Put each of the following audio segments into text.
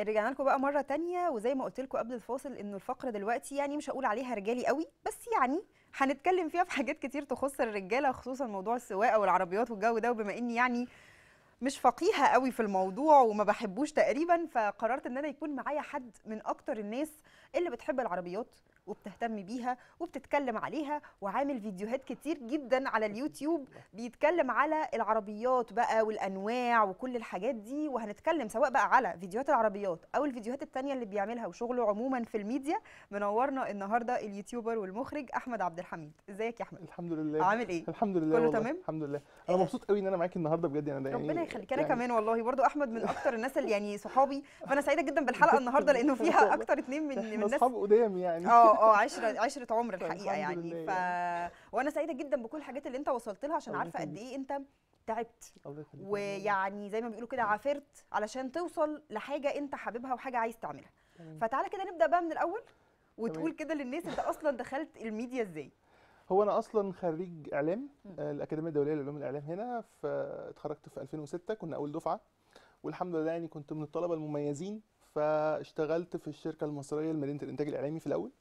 رجعنا لكم بقى مرة تانية وزي ما قلت لكم قبل الفاصل انه الفقرة دلوقتي يعني مش هقول عليها رجالي قوي بس يعني هنتكلم فيها في حاجات كتير تخص الرجالة خصوصا موضوع السواقة والعربيات والجو ده وبما اني يعني مش فقيهة قوي في الموضوع وما بحبوش تقريبا فقررت ان انا يكون معايا حد من اكتر الناس اللي بتحب العربيات وبتهتم بيها وبتتكلم عليها وعامل فيديوهات كتير جدا على اليوتيوب بيتكلم على العربيات بقى والانواع وكل الحاجات دي وهنتكلم سواء بقى على فيديوهات العربيات او الفيديوهات التانية اللي بيعملها وشغله عموما في الميديا منورنا النهارده اليوتيوبر والمخرج احمد عبد الحميد ازيك يا احمد الحمد لله عامل ايه الحمد لله كله والله. تمام؟ الحمد لله انا مبسوط قوي ان انا معاكي النهارده بجد يعني ده يعني ربنا يخليك انا يعني كمان والله برضو احمد من اكتر الناس اللي يعني صحابي فانا سعيده جدا بالحلقه النهارده لانه فيها والله. اكتر اتنين من من احنا الناس اصحاب قدام يعني اه اه عشرة عشرة عمر الحمد الحقيقة يعني لله ف وانا سعيدة جدا بكل الحاجات اللي انت وصلت لها عشان الله عارفة قد يخليك. ايه انت تعبت الله يخليك ويعني زي ما بيقولوا كده عافرت علشان توصل لحاجة انت حاببها وحاجة عايز تعملها تمام. فتعالى كده نبدأ بقى من الأول وتقول تمام. كده للناس انت اصلا دخلت الميديا ازاي هو انا اصلا خريج اعلام مم. آه، الاكاديميه الدوليه لعلوم الاعلام هنا فاتخرجت في 2006 كنا اول دفعه والحمد لله يعني كنت من الطلبه المميزين فاشتغلت في الشركه المصريه لمدينه الانتاج الاعلامي في الاول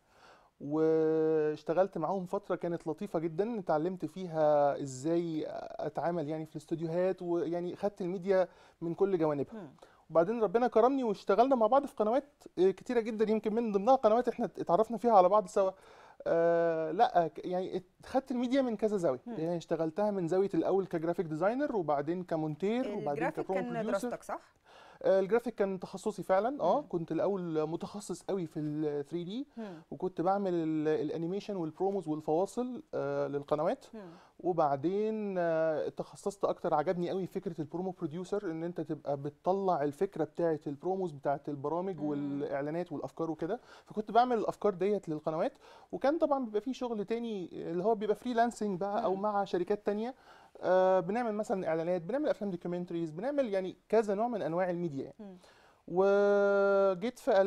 واشتغلت معاهم فتره كانت لطيفه جدا اتعلمت فيها ازاي اتعامل يعني في الاستوديوهات ويعني خدت الميديا من كل جوانبها وبعدين ربنا كرمني واشتغلنا مع بعض في قنوات آه، كتيره جدا يمكن من ضمنها قنوات احنا اتعرفنا فيها على بعض سوا آه لا ك- يعني ات- خدت الميديا من كذا زاويه مم. يعني اشتغلتها من زاويه الاول كجرافيك ديزاينر وبعدين كمونتير وبعدين الجرافيك كبرومو كان بروديوسر دراستك صح؟ آه الجرافيك كان تخصصي فعلا اه مم. كنت الاول متخصص قوي في ال 3 دي مم. وكنت بعمل ال- الانيميشن والبروموز والفواصل آه للقنوات مم. وبعدين آه، تخصصت اكتر عجبني قوي فكره البرومو بروديوسر ان انت تبقى بتطلع الفكره بتاعه البروموز بتاعه البرامج مم. والاعلانات والافكار وكده فكنت بعمل الافكار ديت للقنوات وكان طبعا بيبقى فيه شغل تاني اللي هو بيبقى فريلانسنج بقى او مم. مع شركات تانية آه، بنعمل مثلا اعلانات بنعمل افلام دوكيومنتريز بنعمل يعني كذا نوع من انواع الميديا يعني. مم. وجيت في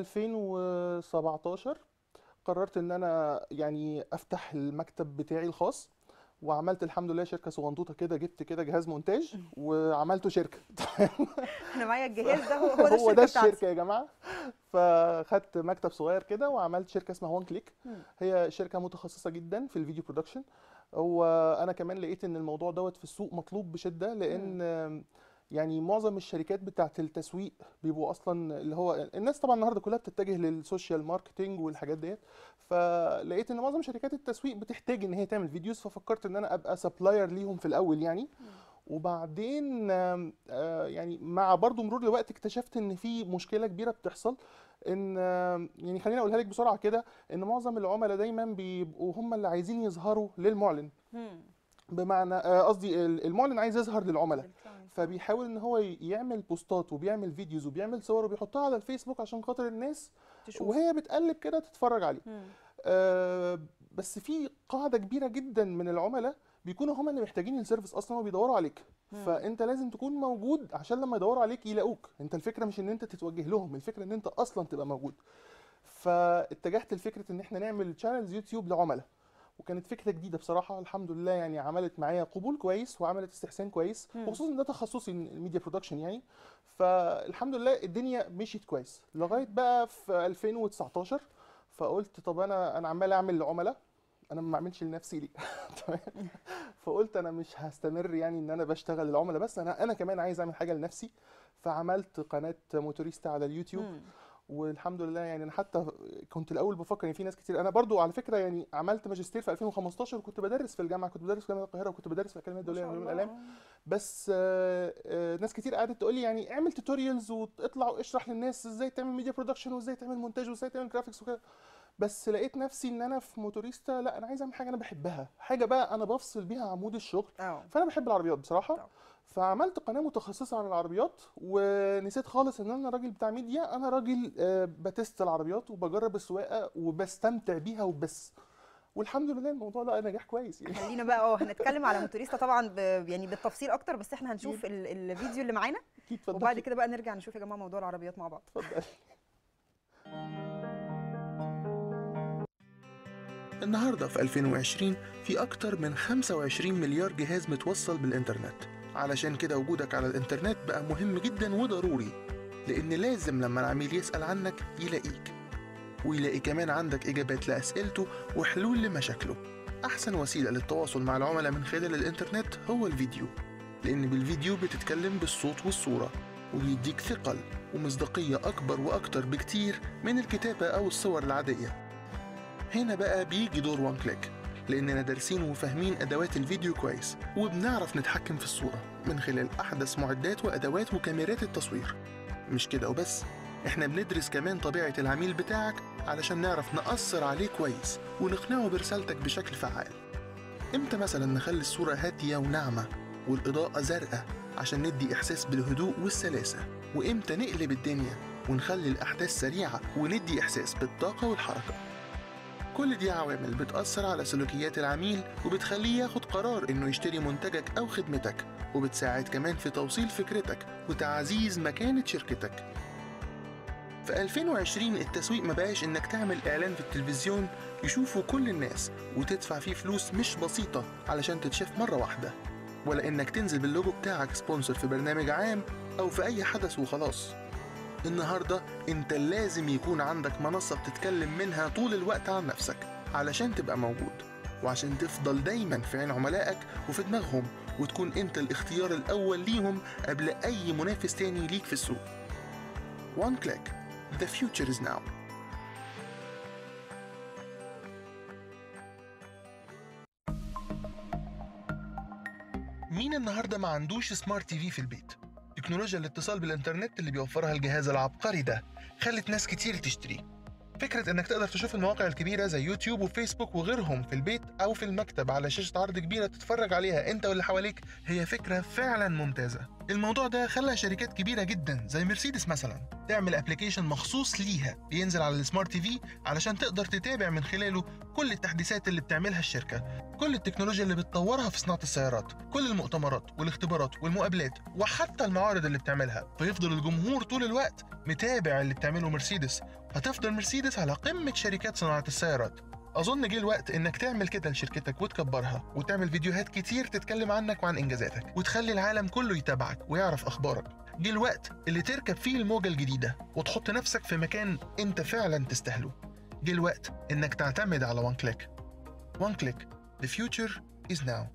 2017 قررت ان انا يعني افتح المكتب بتاعي الخاص وعملت الحمد لله شركه صغنطوطه كده جبت كده جهاز مونتاج وعملته شركه انا معايا الجهاز ده هو هو ده هو الشركة ده بتاعتي الشركه يا جماعه فخدت مكتب صغير كده وعملت شركه اسمها وان كليك مم. هي شركه متخصصه جدا في الفيديو برودكشن هو انا كمان لقيت ان الموضوع دوت في السوق مطلوب بشده لان يعني معظم الشركات بتاعت التسويق بيبقوا اصلا اللي هو الناس طبعا النهارده كلها بتتجه للسوشيال ماركتنج والحاجات ديت فلقيت ان معظم شركات التسويق بتحتاج ان هي تعمل فيديوز ففكرت ان انا ابقى سبلاير ليهم في الاول يعني وبعدين آم، آه، يعني مع برضو مرور الوقت اكتشفت ان في مشكله كبيره بتحصل ان آم، يعني خليني اقولها لك بسرعه كده ان معظم العملاء دايما بيبقوا هم اللي عايزين يظهروا للمعلن مم. بمعنى آه، قصدي ال- المعلن عايز يظهر للعملاء بالفعل. فبيحاول ان هو ي- يعمل بوستات وبيعمل فيديوز وبيعمل صور وبيحطها على الفيسبوك عشان خاطر الناس تشوف وهي بتقلب كده تتفرج عليه مم. آه، بس في قاعده كبيره جدا من العملاء بيكونوا هم اللي محتاجين السيرفيس اصلا وبيدوروا عليك مم. فانت لازم تكون موجود عشان لما يدوروا عليك يلاقوك انت الفكره مش ان انت تتوجه لهم الفكره ان انت اصلا تبقى موجود فاتجهت لفكره ان احنا نعمل تشانلز يوتيوب لعملاء وكانت فكره جديده بصراحه الحمد لله يعني عملت معايا قبول كويس وعملت استحسان كويس مم. وخصوصا إن ده تخصصي الميديا برودكشن يعني فالحمد لله الدنيا مشيت كويس لغايه بقى في 2019 فقلت طب انا انا عمال اعمل لعملاء انا ما بعملش لنفسي ليه تمام فقلت انا مش هستمر يعني ان انا بشتغل للعملاء بس انا انا كمان عايز اعمل حاجه لنفسي فعملت قناه موتوريستا على اليوتيوب مم. والحمد لله يعني انا حتى كنت الاول بفكر ان في ناس كتير انا برضو على فكره يعني عملت ماجستير في 2015 وكنت بدرس في الجامعه كنت بدرس في جامعه القاهره وكنت بدرس في الاكاديميه ما الدوليه شاء للعلوم الله. والاعلام بس آه، آه، ناس كتير قعدت تقول لي يعني اعمل توتوريالز واطلع واشرح للناس ازاي تعمل ميديا برودكشن وازاي تعمل مونتاج وازاي تعمل جرافيكس وكده بس لقيت نفسي ان انا في موتوريستا لا انا عايز اعمل حاجه انا بحبها حاجه بقى انا بفصل بيها عمود الشغل اه فانا بحب العربيات بصراحه طبعا. فعملت قناه متخصصه عن العربيات ونسيت خالص ان انا راجل بتاع ميديا انا راجل آه، بتست العربيات وبجرب السواقه وبستمتع بيها وبس والحمد لله الموضوع ده نجاح كويس يعني خلينا بقى اه هنتكلم على موتوريستا طبعا ب... يعني بالتفصيل اكتر بس احنا هنشوف ال... الفيديو اللي معانا اكيد اتفضل وبعد كده بقى نرجع نشوف يا جماعه موضوع العربيات مع بعض اتفضل النهارده في 2020 في أكتر من 25 مليار جهاز متوصل بالإنترنت علشان كده وجودك على الإنترنت بقى مهم جدا وضروري لأن لازم لما العميل يسأل عنك يلاقيك ويلاقي كمان عندك إجابات لأسئلته وحلول لمشاكله أحسن وسيلة للتواصل مع العملاء من خلال الإنترنت هو الفيديو لأن بالفيديو بتتكلم بالصوت والصورة وبيديك ثقل ومصداقية أكبر وأكتر بكتير من الكتابة أو الصور العادية هنا بقى بيجي دور وان كليك لأننا دارسين وفاهمين أدوات الفيديو كويس وبنعرف نتحكم في الصورة من خلال أحدث معدات وأدوات وكاميرات التصوير مش كده وبس احنا بندرس كمان طبيعة العميل بتاعك علشان نعرف نأثر عليه كويس ونقنعه برسالتك بشكل فعال امتى مثلا نخلي الصورة هادية وناعمة والإضاءة زرقاء عشان ندي إحساس بالهدوء والسلاسة وامتى نقلب الدنيا ونخلي الأحداث سريعة وندي إحساس بالطاقة والحركة كل دي عوامل بتأثر على سلوكيات العميل وبتخليه ياخد قرار إنه يشتري منتجك أو خدمتك وبتساعد كمان في توصيل فكرتك وتعزيز مكانة شركتك في 2020 التسويق ما بقاش إنك تعمل إعلان في التلفزيون يشوفه كل الناس وتدفع فيه فلوس مش بسيطة علشان تتشاف مرة واحدة ولا إنك تنزل باللوجو بتاعك سبونسر في برنامج عام أو في أي حدث وخلاص النهاردة انت لازم يكون عندك منصة بتتكلم منها طول الوقت عن نفسك علشان تبقى موجود وعشان تفضل دايما في عين عملائك وفي دماغهم وتكون انت الاختيار الاول ليهم قبل اي منافس تاني ليك في السوق One click The future is now مين النهارده ما عندوش سمارت تي في في البيت؟ تكنولوجيا الاتصال بالإنترنت اللي بيوفرها الجهاز العبقري ده خلت ناس كتير تشتريه فكرة إنك تقدر تشوف المواقع الكبيرة زي يوتيوب وفيسبوك وغيرهم في البيت أو في المكتب على شاشة عرض كبيرة تتفرج عليها أنت واللي حواليك هي فكرة فعلا ممتازة الموضوع ده خلى شركات كبيرة جدا زي مرسيدس مثلا تعمل ابلكيشن مخصوص ليها بينزل على السمارت تي في علشان تقدر تتابع من خلاله كل التحديثات اللي بتعملها الشركة كل التكنولوجيا اللي بتطورها في صناعة السيارات كل المؤتمرات والاختبارات والمقابلات وحتى المعارض اللي بتعملها فيفضل الجمهور طول الوقت متابع اللي بتعمله مرسيدس هتفضل مرسيدس على قمة شركات صناعة السيارات أظن جه الوقت إنك تعمل كده لشركتك وتكبرها وتعمل فيديوهات كتير تتكلم عنك وعن إنجازاتك وتخلي العالم كله يتابعك ويعرف أخبارك جه الوقت اللي تركب فيه الموجة الجديدة وتحط نفسك في مكان أنت فعلا تستاهله جه الوقت إنك تعتمد على وان كليك وان كليك The future is now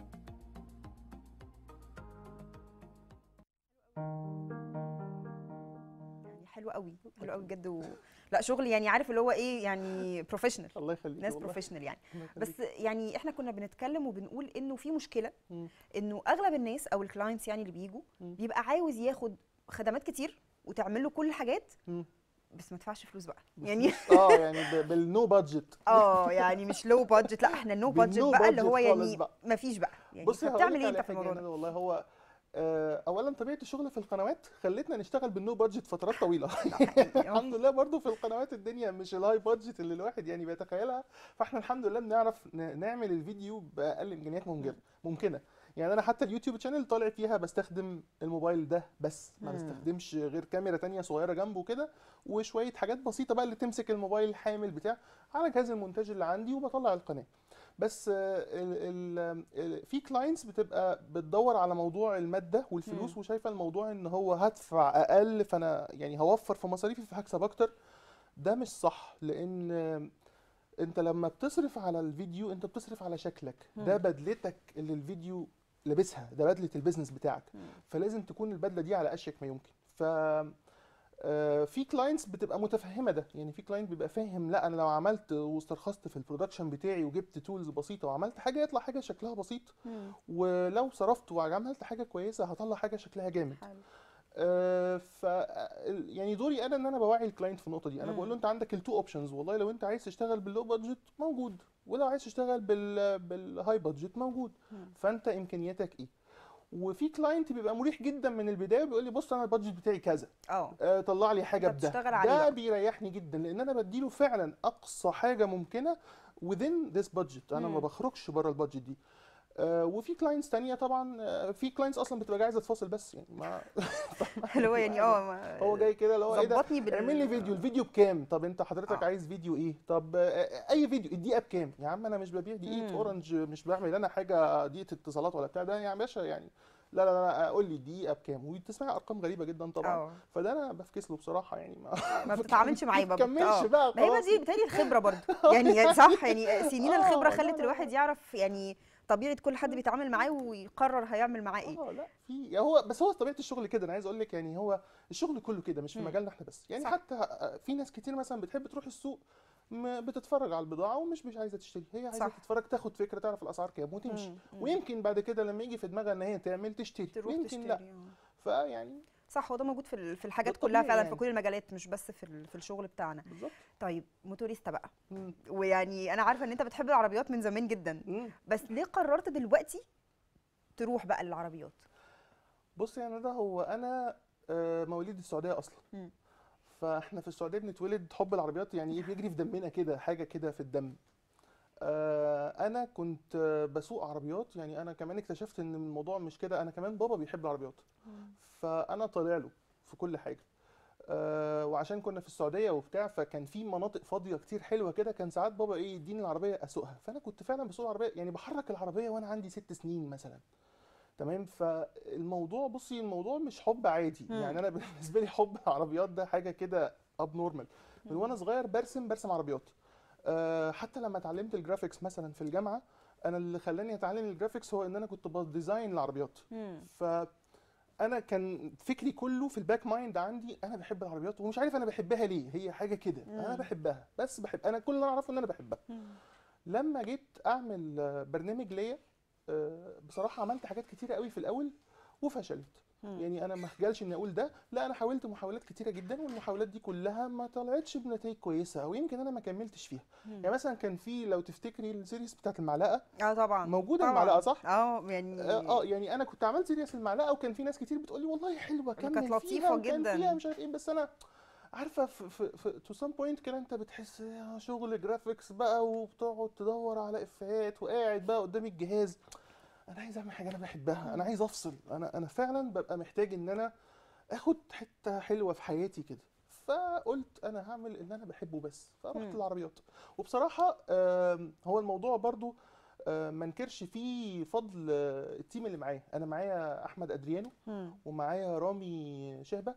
يعني حلو قوي حلو قوي بجد و... لا شغل يعني عارف اللي هو ايه يعني بروفيشنال الله يخليك ناس والله. بروفيشنال يعني الله يخليك. بس يعني احنا كنا بنتكلم وبنقول انه في مشكله مم. انه اغلب الناس او الكلاينتس يعني اللي بيجوا مم. بيبقى عاوز ياخد خدمات كتير وتعمل له كل الحاجات مم. بس ما تدفعش فلوس بقى بس يعني مش- اه يعني ب- بالنو بادجت اه يعني مش لو بادجت لا احنا النو بادجت بالنو بقى اللي هو budget خالص يعني بقى. ما فيش بقى يعني بصي هقول فبتعمل لك ايه انت على في حاجه الموضوع ده يعني والله هو آه، اولا طبيعه الشغل في القنوات خلتنا نشتغل بالنو بادجت فترات طويله الحمد لله برضو في القنوات الدنيا مش الهاي بادجت اللي الواحد يعني بيتخيلها فاحنا الحمد لله بنعرف ن- نعمل الفيديو باقل امكانيات ممكنه ممكنه يعني انا حتى اليوتيوب شانل طالع فيها بستخدم الموبايل ده بس ما مم. بستخدمش غير كاميرا تانية صغيره جنبه كده وشويه حاجات بسيطه بقى اللي تمسك الموبايل الحامل بتاع على جهاز المونتاج اللي عندي وبطلع القناه بس آه، ال ال ال- في كلاينتس بتبقى بتدور على موضوع الماده والفلوس مم. وشايفه الموضوع ان هو هدفع اقل فانا يعني هوفر في مصاريفي فهكسب اكتر ده مش صح لان آه، انت لما بتصرف على الفيديو انت بتصرف على شكلك ده مم. بدلتك اللي الفيديو لابسها ده بدله البيزنس بتاعك مم. فلازم تكون البدله دي على اشيك ما يمكن ف آه، في كلاينتس بتبقى متفهمه ده يعني في كلاينت بيبقى فاهم لا انا لو عملت واسترخصت في البرودكشن بتاعي وجبت تولز بسيطه وعملت حاجه يطلع حاجه شكلها بسيط مم. ولو صرفت وعملت حاجه كويسه هطلع حاجه شكلها جامد حلو. آه، ف ال- يعني دوري انا ان انا بوعي الكلاينت في النقطه دي انا مم. بقول له انت عندك التو اوبشنز والله لو انت عايز تشتغل باللو بادجت موجود ولو عايز تشتغل بال بالهاي بادجت موجود مم. فانت امكانياتك ايه وفي كلاينت بيبقى مريح جدا من البدايه بيقول لي بص انا البادجت بتاعي كذا اه آه، طلع لي حاجه أنت بده بتشتغل عليه ده بقى. بيريحني جدا لان انا بديله فعلا اقصى حاجه ممكنه within this budget انا ما مم. بخرجش بره البادجت دي آه وفي كلاينتس تانية طبعا آه في كلاينتس اصلا بتبقى عايزه تفاصل بس يعني ما اللي هو يعني اه ما- هو جاي كده اللي هو ايه ده ظبطني بال اعمل لي فيديو الفيديو بكام طب انت حضرتك آه. عايز فيديو ايه طب آه، اي فيديو الدقيقه بكام يا عم انا مش ببيع دقيقه مم. اورنج مش بعمل انا حاجه دقيقه اتصالات ولا بتاع ده يا باشا يعني لا لا لا قول لي الدقيقه بكام وتسمعي ارقام غريبه جدا طبعا اه فده انا بفكس له بصراحه يعني ما ما بتتعاملش معاه ما بقى تكملش آه. بقى ما هي بقى خلاص دي بتهيألي الخبره برضو يعني صح يعني سنين آه، الخبره لا، خلت لا، الواحد لا. يعرف يعني طبيعه كل حد بيتعامل معاه ويقرر هيعمل معاه ايه اه لا في هو بس هو طبيعه الشغل كده انا عايز اقول لك يعني هو الشغل كله كده مش في مم. مجالنا احنا بس يعني صح. حتى في ناس كتير مثلا بتحب تروح السوق م- بتتفرج على البضاعه ومش مش عايزه تشتري هي عايزه صح. تتفرج تاخد فكره تعرف الاسعار كام وتمشي مم، مم. ويمكن بعد كده لما يجي في دماغها ان هي تعمل تشتري تروح ويمكن تشتري لا آه. فيعني صح هو ده موجود في ال- في الحاجات ده كلها الطبيعي فعلا في يعني. كل المجالات مش بس في ال- في الشغل بتاعنا بالظبط طيب موتوريستا بقى مم. ويعني انا عارفه ان انت بتحب العربيات من زمان جدا مم. بس ليه قررت دلوقتي تروح بقى للعربيات بص يعني ده هو انا آه، مواليد السعوديه اصلا مم. فاحنا في السعوديه بنتولد حب العربيات يعني ايه بيجري في دمنا كده حاجه كده في الدم آه، انا كنت آه، بسوق عربيات يعني انا كمان اكتشفت ان الموضوع مش كده انا كمان بابا بيحب العربيات فانا طالع له في كل حاجه آه، وعشان كنا في السعوديه وبتاع فكان في مناطق فاضيه كتير حلوه كده كان ساعات بابا ايه يديني العربيه اسوقها فانا كنت فعلا بسوق العربيه يعني بحرك العربيه وانا عندي ست سنين مثلا تمام فالموضوع بصي الموضوع مش حب عادي مم. يعني انا بالنسبه لي حب العربيات ده حاجه كده اب نورمال من وانا صغير برسم برسم عربيات أه حتى لما اتعلمت الجرافيكس مثلا في الجامعه انا اللي خلاني اتعلم الجرافيكس هو ان انا كنت بديزاين العربيات مم. فانا كان فكري كله في الباك مايند عندي انا بحب العربيات ومش عارف انا بحبها ليه هي حاجه كده انا مم. بحبها بس بحب انا كل اللي انا اعرفه ان انا بحبها مم. لما جيت اعمل آه، برنامج ليا آه، بصراحه عملت حاجات كتيره قوي في الاول وفشلت مم. يعني انا ما خجلش اني اقول ده لا انا حاولت محاولات كتيره جدا والمحاولات دي كلها ما طلعتش بنتائج كويسه او يمكن انا ما كملتش فيها مم. يعني مثلا كان في لو تفتكري السيريس بتاعت المعلقه اه طبعا موجوده طبعا. المعلقه صح اه يعني اه آه، يعني انا كنت عملت سيريس المعلقه وكان في ناس كتير بتقول لي والله حلوه كانت كمل لطيفة فيها وكان جداً. فيها مش عارف ايه بس انا عارفه في في في تو سام بوينت كده انت بتحس يا شغل جرافيكس بقى وبتقعد تدور على افيهات وقاعد بقى قدام الجهاز انا عايز اعمل حاجه انا بحبها انا عايز افصل انا انا فعلا ببقى محتاج ان انا اخد حته حلوه في حياتي كده فقلت انا هعمل اللي انا بحبه بس فرحت مم. العربيات وبصراحه آم، هو الموضوع برضو آه، ما انكرش فيه فضل آه، التيم اللي معايا انا معايا احمد ادريانو مم. ومعايا رامي شهبه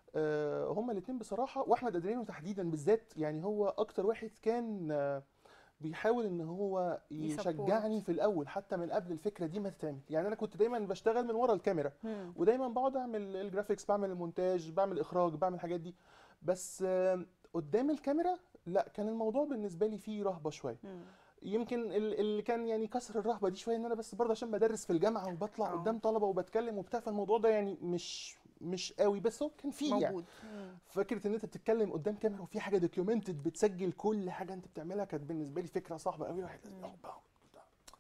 آه، هما الاثنين بصراحه واحمد ادريانو تحديدا بالذات يعني هو اكتر واحد كان آه، بيحاول ان هو يسبورت. يشجعني في الاول حتى من قبل الفكره دي ما تتعمل يعني انا كنت دايما بشتغل من ورا الكاميرا مم. ودايما بقعد اعمل الجرافيكس بعمل المونتاج بعمل اخراج بعمل الحاجات دي بس آه، قدام الكاميرا لا كان الموضوع بالنسبه لي فيه رهبه شويه مم. يمكن ال- اللي كان يعني كسر الرهبه دي شويه ان انا بس برضه عشان بدرس في الجامعه وبطلع آه. قدام طلبه وبتكلم وبتاع فالموضوع ده يعني مش مش قوي بس هو كان فيه يعني موجود مم. فكره ان انت بتتكلم قدام كاميرا وفي حاجه دوكيومنتد بتسجل كل حاجه انت بتعملها كانت بالنسبه لي فكره صعبه قوي الواحد لازم مم. يقعد بقى وبتاع.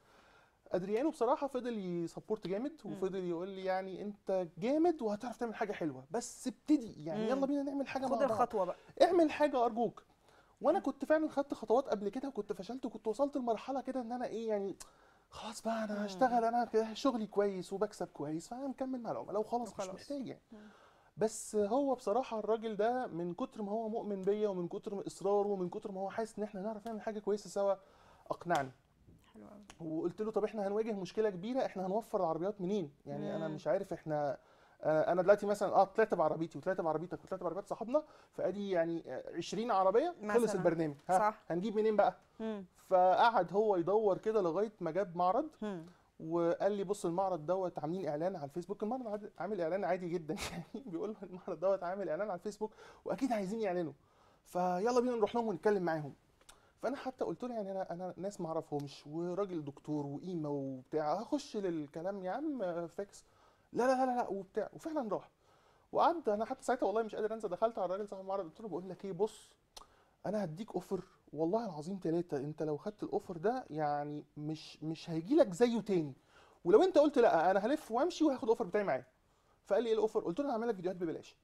ادريانو بصراحه فضل يسبورت جامد مم. وفضل يقول لي يعني انت جامد وهتعرف تعمل حاجه حلوه بس ابتدي يعني مم. يلا بينا نعمل حاجه خد مع بعض الخطوه بقى اعمل حاجه ارجوك وانا كنت فعلا خدت خطوات قبل كده وكنت فشلت وكنت وصلت لمرحله كده ان انا ايه يعني خلاص بقى مم. انا هشتغل انا كده شغلي كويس وبكسب كويس فانا مكمل مع العملاء وخلاص مش وخلاص. محتاج يعني مم. بس هو بصراحه الراجل ده من كتر ما هو مؤمن بيا ومن كتر ما اصراره ومن كتر ما هو حاسس ان احنا نعرف نعمل حاجه كويسه سوا اقنعني حلو قوي وقلت له طب احنا هنواجه مشكله كبيره احنا هنوفر العربيات منين يعني انا مم. مش عارف احنا آه، انا دلوقتي مثلا اه طلعت بعربيتي وطلعت بعربيتك وطلعت بعربيات صاحبنا فادي يعني آه، 20 عربيه خلص مثلاً. البرنامج ها صح. هنجيب منين بقى مم. فقعد هو يدور كده لغايه ما جاب معرض مم. وقال لي بص المعرض دوت عاملين اعلان على الفيسبوك المعرض عاد- عامل اعلان عادي جدا يعني بيقول له المعرض دوت عامل اعلان على الفيسبوك واكيد عايزين يعلنوا فيلا بينا نروح لهم ونتكلم معاهم فانا حتى قلت له يعني انا انا ناس ما اعرفهمش وراجل دكتور وقيمه وبتاع هخش للكلام يا عم فاكس لا لا لا لا وبتاع وفعلا راح وقعد انا حتى ساعتها والله مش قادر انسى دخلت على الراجل صاحب المعرض قلت له بقول لك ايه بص انا هديك اوفر والله العظيم ثلاثة انت لو خدت الاوفر ده يعني مش مش هيجي لك زيه تاني ولو انت قلت لا انا هلف وامشي وهاخد الاوفر بتاعي معايا فقال لي ايه الاوفر قلت له انا هعمل لك فيديوهات ببلاش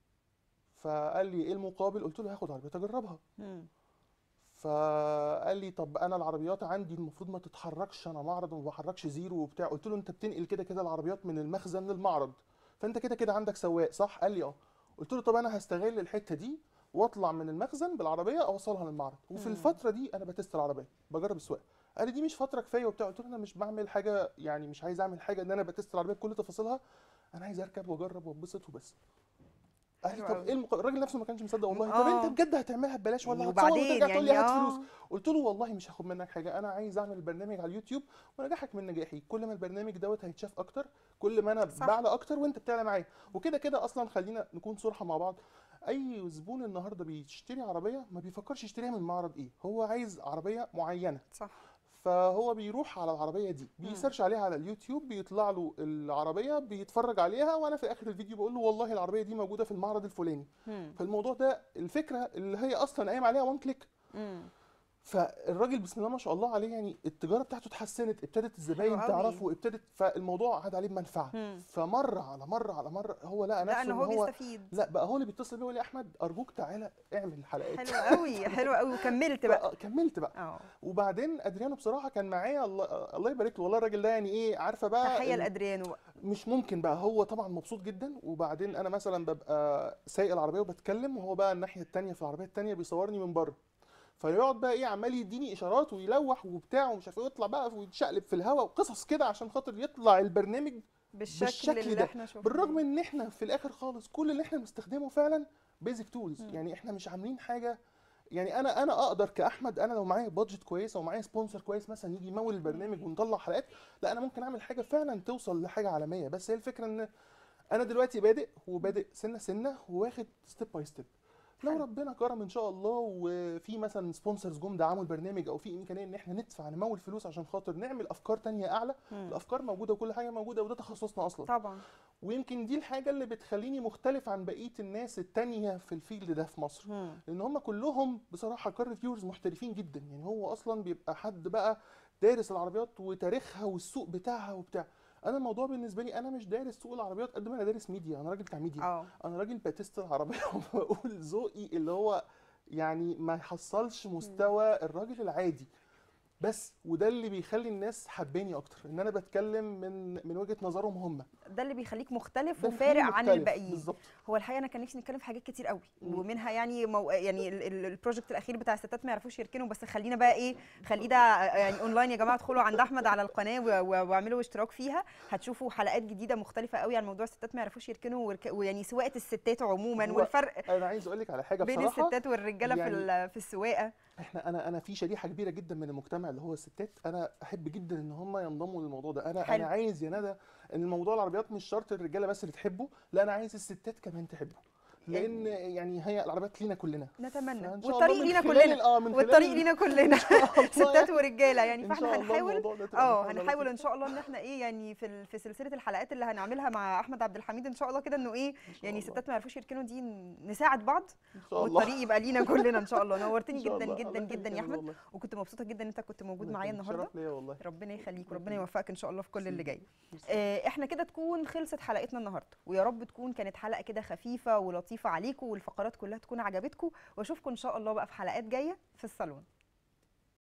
فقال لي ايه المقابل قلت له هاخد عربيه اجربها مم. فقال لي طب انا العربيات عندي المفروض ما تتحركش انا معرض وما بحركش زيرو وبتاع قلت له انت بتنقل كده كده العربيات من المخزن للمعرض فانت كده كده عندك سواق صح قال لي اه قلت له طب انا هستغل الحته دي واطلع من المخزن بالعربيه اوصلها للمعرض وفي مم. الفتره دي انا بتست العربيه بجرب السواقه قال لي دي مش فتره كفايه وبتاع قلت له انا مش بعمل حاجه يعني مش عايز اعمل حاجه ان انا بتست العربيه بكل تفاصيلها انا عايز اركب واجرب واتبسط وبس قال لي حلو طب أوي. ايه المق... الراجل نفسه ما كانش مصدق والله طب آه. انت بجد هتعملها ببلاش ولا هتصور وبعدين وترجع تقول لي يعني هات آه. فلوس قلت له والله مش هاخد منك حاجه انا عايز اعمل البرنامج على اليوتيوب ونجاحك من نجاحي كل ما البرنامج دوت هيتشاف اكتر كل ما انا صح. بعلى اكتر وانت بتعلى معايا وكده كده اصلا خلينا نكون صراحه مع بعض اي زبون النهارده بيشتري عربيه ما بيفكرش يشتريها من معرض ايه هو عايز عربيه معينه صح فهو بيروح على العربيه دي مم. بيسيرش عليها على اليوتيوب بيطلع له العربيه بيتفرج عليها وانا في اخر الفيديو بقول له والله العربيه دي موجوده في المعرض الفلاني مم. فالموضوع ده الفكره اللي هي اصلا قايم عليها وان كليك مم. فالراجل بسم الله ما شاء الله عليه يعني التجاره بتاعته اتحسنت ابتدت الزباين أوي. تعرفه ابتدت فالموضوع عاد عليه بمنفعه مم. فمره على مره على مره هو لقى نفسه لا ان هو بيستفيد لا بقى هو اللي بيتصل بيه يقول لي احمد ارجوك تعالى اعمل حلقات حلو قوي حلو قوي وكملت بقى بقى كملت بقى اه وبعدين ادريانو بصراحه كان معايا الله, الله يبارك له والله الراجل ده يعني ايه عارفه بقى تحيه ال- لادريانو بقى مش ممكن بقى هو طبعا مبسوط جدا وبعدين انا مثلا ببقى سايق العربيه وبتكلم وهو بقى الناحيه التانيه في العربيه التانيه بيصورني من بره فيقعد بقى ايه عمال يديني اشارات ويلوح وبتاع ومش عارف ايه ويطلع بقى ويتشقلب في الهواء وقصص كده عشان خاطر يطلع البرنامج بالشكل, بالشكل اللي ده. احنا شفناه بالرغم ان احنا في الاخر خالص كل اللي احنا بنستخدمه فعلا بيزك تولز مم. يعني احنا مش عاملين حاجه يعني انا انا اقدر كاحمد انا لو معايا بادجت كويسه ومعايا سبونسر كويس مثلا يجي يمول البرنامج ونطلع حلقات لا انا ممكن اعمل حاجه فعلا توصل لحاجه عالميه بس هي الفكره ان انا دلوقتي بادئ وبادئ سنه سنه واخد ستيب باي ستيب لو حلو. ربنا كرم ان شاء الله وفي مثلا سبونسرز جم دعموا البرنامج او في امكانيه ان احنا ندفع نمول فلوس عشان خاطر نعمل افكار تانية اعلى مم. الافكار موجوده وكل حاجه موجوده وده تخصصنا اصلا طبعا ويمكن دي الحاجه اللي بتخليني مختلف عن بقيه الناس التانية في الفيلد ده في مصر مم. لان هم كلهم بصراحه كار ريفيورز محترفين جدا يعني هو اصلا بيبقى حد بقى دارس العربيات وتاريخها والسوق بتاعها وبتاع انا الموضوع بالنسبه لي انا مش دارس سوق العربيات قد ما انا دارس ميديا انا راجل بتاع ميديا اه انا راجل بتست العربيه وبقول ذوقي اللي هو يعني ما يحصلش مستوى الراجل العادي بس وده اللي بيخلي الناس حباني اكتر ان انا بتكلم من من وجهه نظرهم هم ده اللي بيخليك مختلف ده وفارق الفيلم عن مختلف. الباقيين بالظبط هو الحقيقه انا كان نفسي نتكلم في حاجات كتير قوي مم. ومنها يعني مو... يعني ال- ال- البروجكت الاخير بتاع الستات ما يعرفوش يركنوا بس خلينا بقى ايه خليه ده يعني اونلاين يا جماعه ادخلوا عند احمد على القناه و- و- واعملوا اشتراك فيها هتشوفوا حلقات جديده مختلفه قوي عن موضوع الستات ما يعرفوش يركنوا ورك... ويعني سواقه الستات عموما هو والفرق انا عايز اقول لك على حاجه بين بصراحه الستات والرجاله في يعني ال- في السواقه احنا انا انا في شريحه كبيره جدا من المجتمع اللي هو الستات انا احب جدا ان هم ينضموا للموضوع ده انا حلو. انا عايز يا ندى ان الموضوع العربيات مش شرط الرجاله بس اللي تحبه لا انا عايز الستات كمان تحبه لان يعني هي العربيات لينا كلنا نتمنى فإن شاء والطريق الله من لينا خلال كلنا ال- اه من والطريق خلال لينا كلنا الله ستات يعني. ورجاله يعني ان فاحنا شاء الله هنحاول الموضوع ده تبقى اه محاولة هنحاول لطيفة. ان شاء الله ان احنا ايه يعني في ال- في سلسله الحلقات اللي هنعملها مع احمد عبد الحميد ان شاء الله كده انه ايه إن شاء يعني الله. الستات ما يعرفوش يركنوا دي ن- نساعد بعض ان شاء الله والطريق يبقى لينا كلنا ان شاء الله إن نورتني شاء جدا الله. جدا الله جدا يخليك يا احمد والله. وكنت مبسوطه جدا ان انت كنت موجود الله معايا يخليك. النهارده شرف ليا والله ربنا يخليك الله وربنا يخليك. يوفقك ان شاء الله في كل اللي ميرسي. جاي ميرسي. آه، احنا كده تكون خلصت حلقتنا النهارده ويا رب تكون كانت حلقه كده خفيفه ولطيفه عليكم والفقرات كلها تكون عجبتكم واشوفكم ان شاء الله بقى في حلقات جايه في الصالون